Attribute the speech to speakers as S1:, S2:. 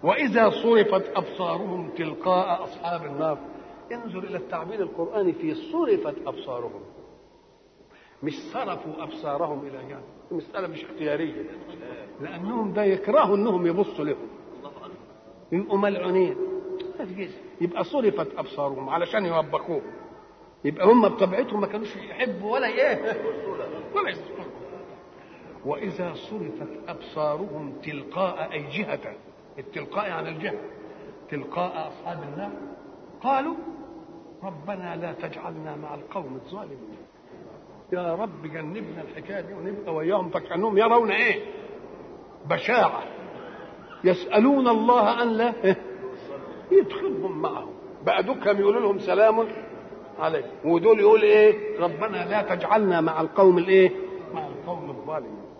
S1: وإذا صرفت أبصارهم تلقاء أصحاب النار انظر إلى التعبير القرآني في صرفت أبصارهم مش صرفوا أبصارهم إلى جانب المسألة مش اختيارية لأنهم ده يكرهوا أنهم يبصوا لهم يبقوا ملعونين يبقى صرفت أبصارهم علشان يوبخوهم يبقى هم بطبيعتهم ما كانوش يحبوا ولا ايه ولا يستطيعوا واذا صرفت ابصارهم تلقاء اي جهه التلقاء عن الجهه تلقاء اصحاب النار قالوا ربنا لا تجعلنا مع القوم الظالمين يا رب جنبنا الحكايه دي ونبقى وياهم فكانهم يرون ايه بشاعه يسالون الله ان لا يدخلهم معهم بقى دول كانوا يقولوا لهم سلام عليه ودول يقول ايه ربنا لا تجعلنا مع القوم الايه مع القوم الظالمين